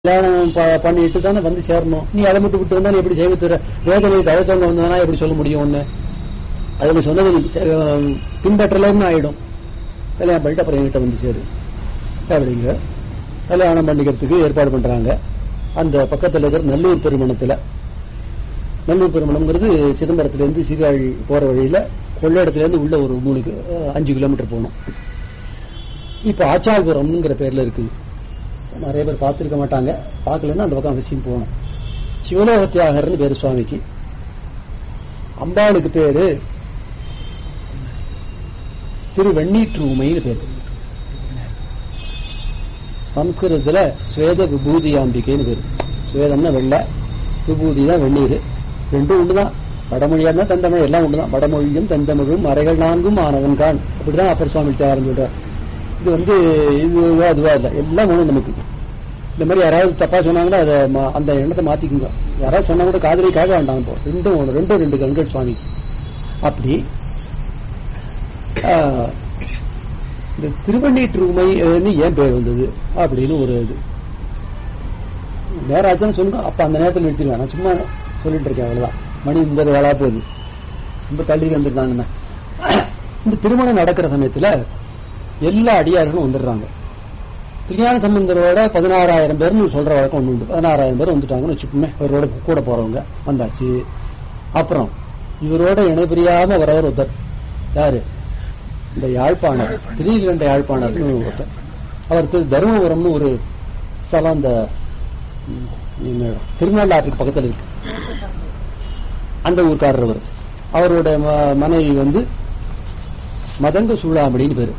கல்யாணம் ப- பண்ணிட்டு தானே வந்து சேரணும் நீ அதை மட்டும் விட்டு வந்தா நீ எப்படி செய்வத்துற வேதனை தவத்தவங்க வந்தா எப்படி சொல்ல முடியும் ஒண்ணு அதுல சொன்னது நீ செ- அஹ் பின்பற்றலன்னு ஆயிடும் கல்யாணம் பண்ணிட்டு அப்புறம் என்கிட்ட வந்து சேரு அப்படிங்க கல்யாணம் பண்ணிக்கிறதுக்கு ஏற்பாடு பண்றாங்க அந்த பக்கத்துல இருக்கிற நல்லூர் பெருமணத்துல நல்லூர் பெருமணம்ங்கிறது சிதம்பரத்துல இருந்து சீர்காழி போற வழியில கொள்ளிடத்துல இருந்து உள்ள ஒரு மூணு கி- அஹ் அஞ்சு கிலோமீட்டர் போகணும் இப்ப ஆச்சாபுரம்ங்கிற பேர்ல இருக்குது நிறைய பேர் பார்த்திருக்க மாட்டாங்க பார்க்கலன்னா அந்த பக்கம் அவசியம் போகணும் சிவலோக தியாகர்னு பேரு சுவாமிக்கு அம்பாளுக்கு பேரு திரு வெண்ணீற்றூமைன்னு பேரு சம்ஸ்கிருதத்துல ஸ்வேத விபூதியாம்பிகைன்னு பேரு ஸ்வேதம்னா வெள்ளை விபூதி தான் வெந்நீர் ரெண்டும் ஒண்ணுதான் வடமொழியா இருந்தா தந்தமிழ் எல்லாம் ஒண்ணுதான் வடமொழியும் தந்தமிழும் அறைகள் நான்கும் ஆனவன் கான் அப்படிதான் அப்பர் சுவாமி தியாகம் சொல்றார் இது வந்து இதுவா அதுவா இல்ல எல்லாம் ஒண்ணு நமக்கு இந்த மாதிரி யாராவது தப்பா சொன்னாங்கன்னா அதை மா- அந்த எண்ணத்தை மாத்திக்குங்க யாராவது சொன்னா கூட காதலி கேட்க வேண்டாம் இப்போ ரெண்டும் ஒண்ணு ரெண்டும் ரெண்டு கண்கள் சுவாமி அப்படி ஆஹ், இந்த திருவண்ணீற்றுமை ஏன் பேர் வந்தது அப்படின்னு ஒரு இது நேராச்சுன்னு சொல்லுங்க அப்ப அந்த நேரத்தில் நிறுத்திடுவேன் நான் சும்மா சொல்லிட்டு இருக்கேன் அவ்வளவுதான் மணி ஒன்பது வேளா போகுது ரொம்ப தள்ளி வந்துருந்தாங்கன்னு இந்த திருமணம் நடக்கிற சமயத்துல எல்லா அடியார்களும் வந்துடுறாங்க திருஞான சம்பந்தரோட பதினாறாயிரம் பேர்னு சொல்ற வழக்கம் ஒண்ணு உண்டு பதினாறாயிரம் பேர் வந்துட்டாங்கன்னு வச்சுக்கோமே அவரோட கூட போறவங்க வந்தாச்சு அப்புறம் இவரோட இணைபிரியாம வரவர் ஒருத்தர் யாரு இந்த யாழ்ப்பாணர் திடீர்கண்ட யாழ்ப்பாணர்னு ஒருத்தர் அவர் திரு தருமபுரம்னு ஒரு ஸ்தலம் அந்த ம், என்ன இடம்? திருநள்ளாற்றுக்கு பக்கத்துல இருக்கு அந்த ஊர்க்காரர் அவர் அவரோட ம- மனைவி வந்து மதங்க சூளாமணின்னு பேரு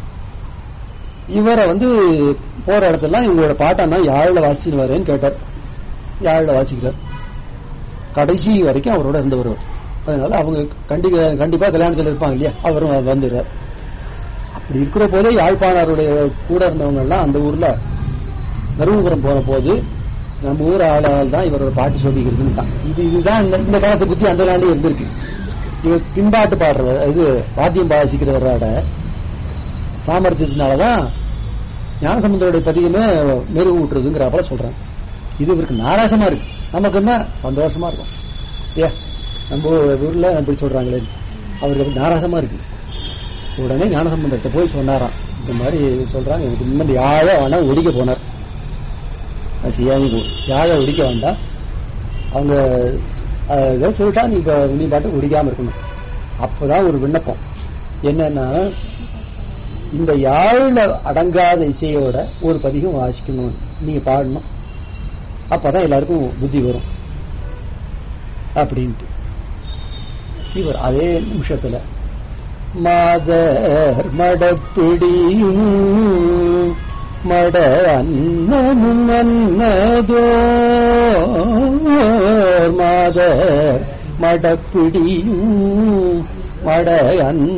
இவரை வந்து போற இடத்துலாம் இவங்களோட பாட்டானா யாழ்ல வாசிச்சுன்னு வரேன்னு கேட்டார் யாழ்ல வாசிக்கிறார் கடைசி வரைக்கும் அவரோட இருந்தவர் அவர். அதனால அவங்க கண்டிப்பா கண்டிப்பா கல்யாணத்துல இருப்பாங்க இல்லையா அவரும் வந்துடுறார் அப்படி இருக்கிற போதே யாழ்ப்பாணருடைய கூட இருந்தவங்க எல்லாம் அந்த ஊர்ல தருமபுரம் போன போது நம்ம ஊர் ஆளால் தான் இவரோட பாட்டு சொல்லிக்கிறதுன்னு இது இதுதான் இந்த- இந்த காலத்தை புத்தி அந்த நாளே இருந்திருக்கு இவர் பின்பாட்டு பாடுறவர் இது வாத்தியம் வாசிக்கிறவரோட சாமர்த்தியத்தினாலதான் ஞானசமுந்தரோட பதிகமே மெருகு விட்டுறதுங்கிறப்ப சொல்றேன் இது இவருக்கு நாராசமா இருக்கு நமக்கு என்ன சந்தோஷமா இருக்கும் ஏ நம்ம ஊர்ல அப்படி சொல்றாங்களே அவருக்கு அப்படி நாராசமா இருக்கு உடனே ஞானசம்பந்தத்தை போய் சொன்னாராம் இந்த மாதிரி சொல்றாங்க எனக்கு இந்த மாதிரி யாழ வேணா ஒடிக்க போனார் அது செய்யாம போ யாழ ஒடிக்க வேண்டாம் அவங்க அஹ், ஏதோ சொல்லிட்டா நீ இப்ப நீ பாட்டு ஒடிக்காம இருக்கணும் அப்பதான் ஒரு விண்ணப்பம் என்னன்னா இந்த யாழ்ல அடங்காத இசையோட ஒரு பதிகம் வாசிக்கணும் நீங்க பாடணும் அப்பதான் எல்லாருக்கும் புத்தி வரும் அப்படின்ட்டு இவர் அதே நிமிஷத்துல மாதர் மடப்பிடியும் மட அன்னமும் அன்னதோ மாதர் மடப்பிடியும் மட அன்ன